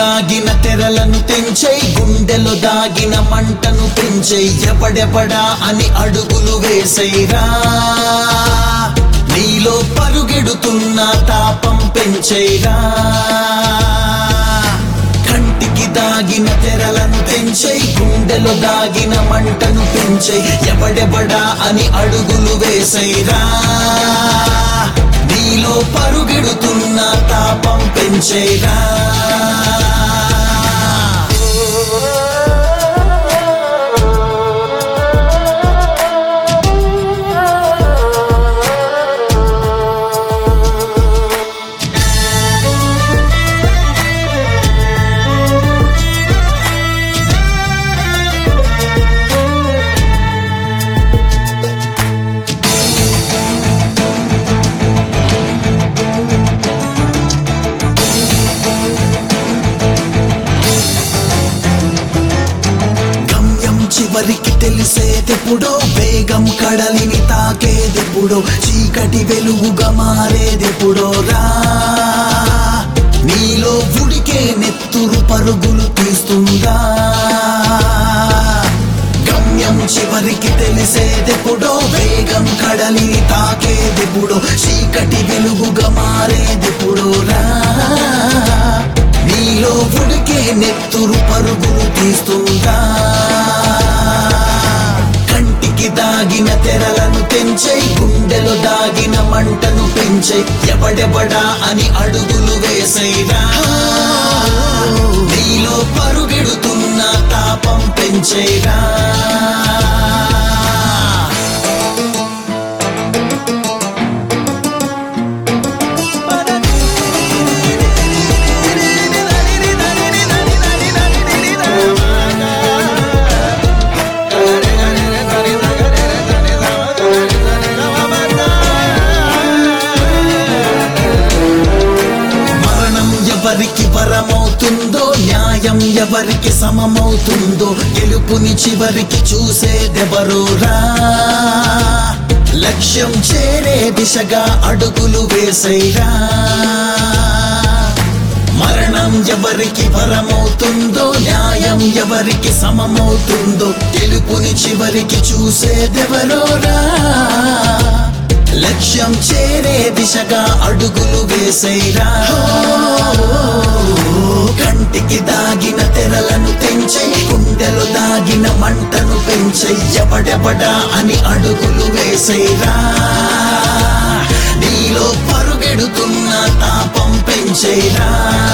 దాగిన తెరలను తెంచై గుండెలో దాగిన మంటను పెంచై ఎవడెవడా అని అడుగులు వేసైరా నీలో పరుగెడుతున్న తాపం పెంచైరా కంటికి దాగిన తెరలను తెంచై గుండెలో దాగిన మంటను పెంచై ఎవడెవడా అని అడుగులు వేసైరా నీలో పరుగెడుతున్న తాపం పెంచైరా గమ్యం చివరికి తెలిసేదెప్పుడో వేగం కడలిని తాకేదెప్పుడో చీకటి వెలుగుగా మారేదెప్పుడో రా నీలో ఉడికే నెత్తురు పరుగులు తీస్తుందా గమ్యం చివరికి తెలిసేదెప్పుడో వేగం కడలిని తాకేదెప్పుడో చీకటి వెలుగుగా మారేదెప్పుడో రా నీలో ఉడికే నెత్తురు పరుగులు తీస్తుందా కంటికి దాగిన తెరలను తెంచై గుండెలో దాగిన మంటను పెంచై ఎవడెవడా అని అడుగులు వేసైరా నీలో పరుగెడుతున్న తాపం పెంచైరా మరణం ఎవరికి వరమవుతుందో న్యాయం ఎవరికి సమమవుతుందో గెలుపుని చివరికి చూసేదెవరురా లక్ష్యం చేరే దిశగా అడుగులు వేసైరా మరణం ఎవరికి వరమవుతుందో న్యాయం ఎవరికి సమమవుతుందో గెలుపుని చివరికి చూసేదెవరోరా లక్ష్యం చేరే దిశగా అడుగులు వేసైరా కంటికి దాగిన తెరలను తెంచై గుండెలో దాగిన మంటను పెంచై ఎవడెవడా అని అడుగులు వేసైరా నీలో పరుగెడుతున్న తాపం పెంచైరా